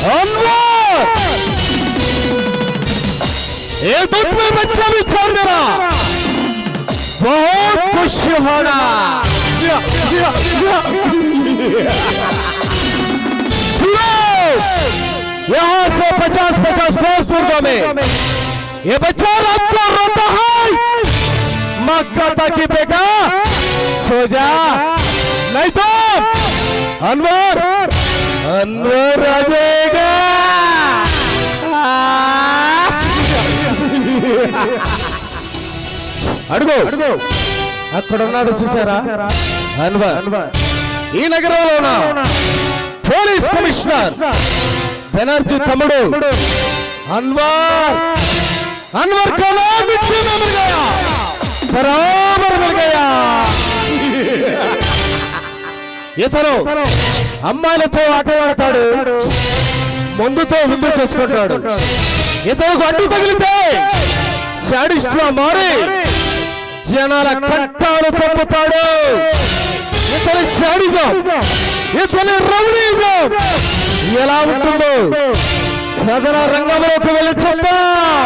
अनवर ये दूध में बच्चा भी छोड़ देना बहुत खुश होना सुनो यहाँ से पचास पचास कोस दूर में ये बच्चा रात को रोता है माँ कहता कि बेटा सो जा नहीं तो अनवर अनवर आ जाएगा అడుగు అడుగు అక్కడ ఉన్నాడు చూసారా అన్వర్ ఈ నగరంలో ఉన్న పోలీస్ కమిషనర్ బెనర్జీ తమ్ముడు అన్వర్ अनवर का नाम मिट्टी में मिल गया बराबर मिल गया ఇతను అమ్మాయిలతో ఆటలాడతాడు ముందుతో ముందు చేసుకుంటాడు ఇతను అడ్డు తగిలితే శాడిస్ట్ లా మారి జనాల కట్టాలు తప్పుతాడు ఇతని శాడిజం ఇతని రౌడీజం ఎలా ఉంటుందో కథన రంగంలోకి వెళ్ళి చెప్తా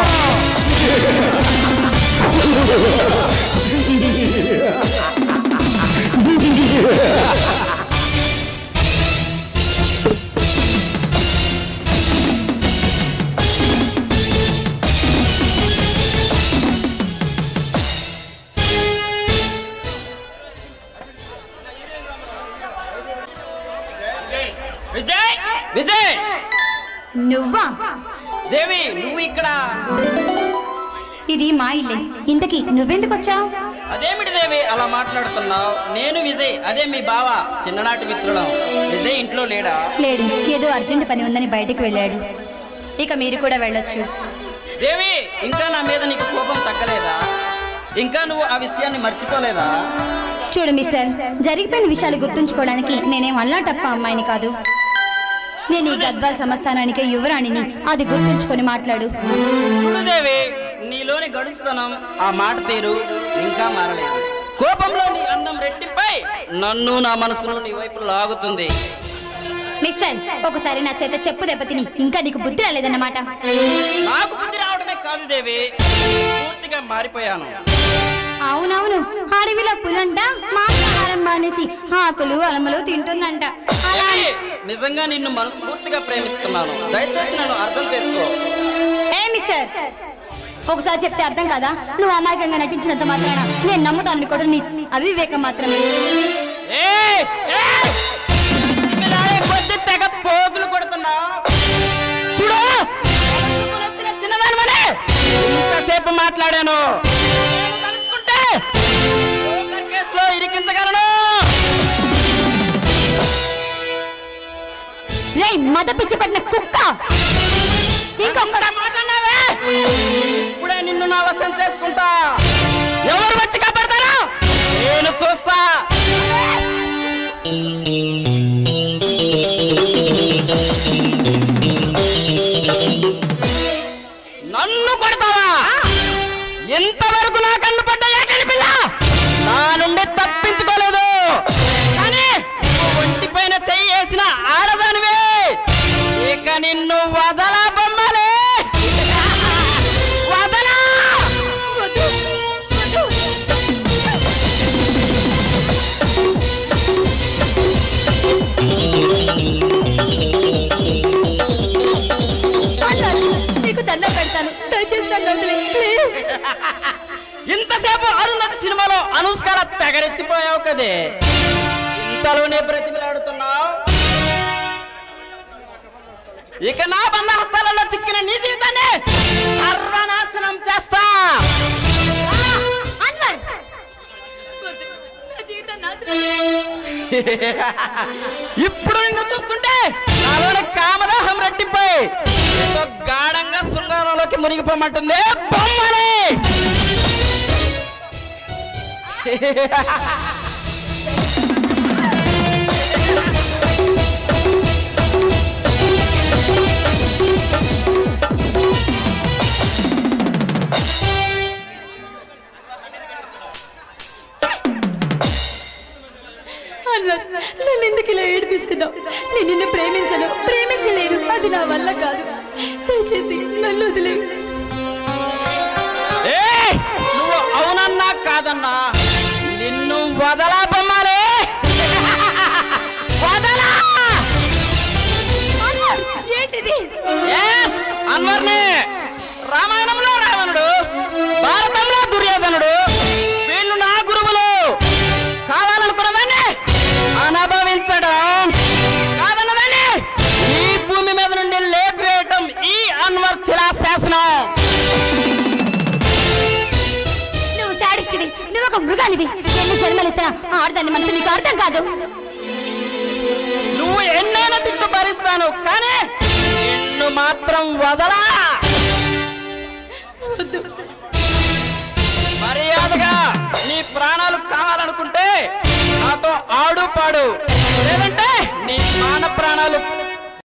విజయ్ విజయ్ నువ్వా దేవి నువ్వు ఇక్కడ ఇది మా ఇల్లే ఇంతకీ నువ్వెందుకు వచ్చావు అదేమిటి దేవి అలా మాట్లాడుతున్నావు నేను విజయ్ అదే మీ బావ చిన్ననాటి మిత్రులం విజయ్ ఇంట్లో లేడా లేడు ఏదో అర్జెంట్ పని ఉందని బయటికి వెళ్ళాడు ఇక మీరు కూడా వెళ్ళొచ్చు దేవి ఇంకా నా మీద నీకు కోపం తగ్గలేదా ఇంకా నువ్వు ఆ విషయాన్ని మర్చిపోలేదా చూడు మిస్టర్ జరిగిపోయిన విషయాలు గుర్తుంచుకోవడానికి నేనేం అల్లాటప్ప అమ్మాయిని కాదు నేను ఈ గద్వాల్ సంస్థానానికే యువరాణిని అది గుర్తుంచుకొని మాట్లాడు చూడు దేవి నీలోని గడుస్తనం ఆ మాట తీరు ఇంకా మారలేదు కోపంలో నీ అందం రెట్టిపై నన్ను నా మనసును నీ వైపు లాగుతుంది మిస్టర్ ఒకసారి నా చేత చెప్పు దెబ్బతిని ఇంకా నీకు బుద్ధి రాలేదన్నమాట నాకు బుద్ధి రావడమే కాదు దేవి పూర్తిగా మారిపోయాను అవునవును అడవిలో పులంట మాంసాహారం మానేసి ఆకులు అలములు తింటుందంట అలా దేవి, నిజంగా నిన్ను మనస్ఫూర్తిగా ప్రేమిస్తున్నాను దయచేసి నన్ను అర్థం చేసుకో ఏ మిస్టర్ ఒకసారి చెప్తే అర్థం కదా నువ్వు అమాయకంగా నటించినంత మాత్రాన నేను నమ్ముతాను కూడా నీ అవివేకం మాత్రమే ఏయ్! ఏయ్! ఇలాగే కొద్ది తెగ పోజులు కొడుతున్నావు చూడు మనసుకు నచ్చిన చిన్నదానివలే ఇంతసేపు మాట్లాడాను నేను తలుచుకుంటే పోకర్ కేసులో ఇరికించగలను రేయ్ మద పిచ్చి పట్టిన కుక్క ఇంకొక ఇంత మాట్లాడినావే ఇప్పుడే నిన్ను నా వశం చేసుకుంటా ఎవరు వచ్చి కాపాడతారు నేను చూస్తా నన్ను కొడతావా ఇంతవరకు నా కన్ను పడ్డ ఏకని పిల్ల నా నుండి తప్పించుకోలేదు కానీ నువ్వు ఒంటి పైన చెయ్యి వేసిన ఆడదానివే ఇక నిన్ను వదలా బొమ్మలే వదలా నీకు దండం పెడతాను దయచేసి నన్ను వదిలే ప్లీజ్ ఇంతసేపు అరుంధతి సినిమాలో అనుష్కల తెగరెచ్చిపోయావు కదే ఇంతలోనే బ్రతిమిలాడుతున్నావు ఇక నా బంధ హస్తాలలో చిక్కిన నీ జీవితాన్ని సర్వనాశనం చేస్తా అన్వర్ నా జీవితం నాశనం ఇప్పుడు నిన్ను చూస్తుంటే నాలోని కామదాహం రెట్టిపోయి ఎంతో గాఢంగా శృంగారంలోకి మునిగిపోమంటుంది బొమ్మని అన్వర్ నన్ను ఎందుకు ఇలా ఏడిపిస్తున్నావు నేను నిన్ను ప్రేమించను ప్రేమించలేను అది నా వల్ల కాదు దయచేసి నన్ను వదిలేవు ఏయ్! నువ్వు అవునన్నా కాదన్నా నిన్ను వదలా బొమ్మాలే వదలా ఏంటిది ఎస్ అన్వర్నే రామాయణంలో రావణుడు భారతంలో దుర్యోధనుడు వీళ్ళు నా గురువులు కావాలనుకున్నదాన్ని అనుభవించడం కాదన్నదాన్ని ఈ భూమి మీద నుండి లేపివేయటం ఈ అన్వర్ శిలా శాసనం నువ్వు శాడిస్టివి నువ్వు ఒక మృగానివి ఎన్ని జన్మలెత్తినా ఆడదాన్ని మనసు నీకు అర్థం కాదు నువ్వు ఎన్నైనా తిట్టు భరిస్తాను కానీ నిన్ను మాత్రం వదలా మర్యాదగా నీ ప్రాణాలు కావాలనుకుంటే నాతో ఆడు పాడు లేదంటే నీ మాన ప్రాణాలు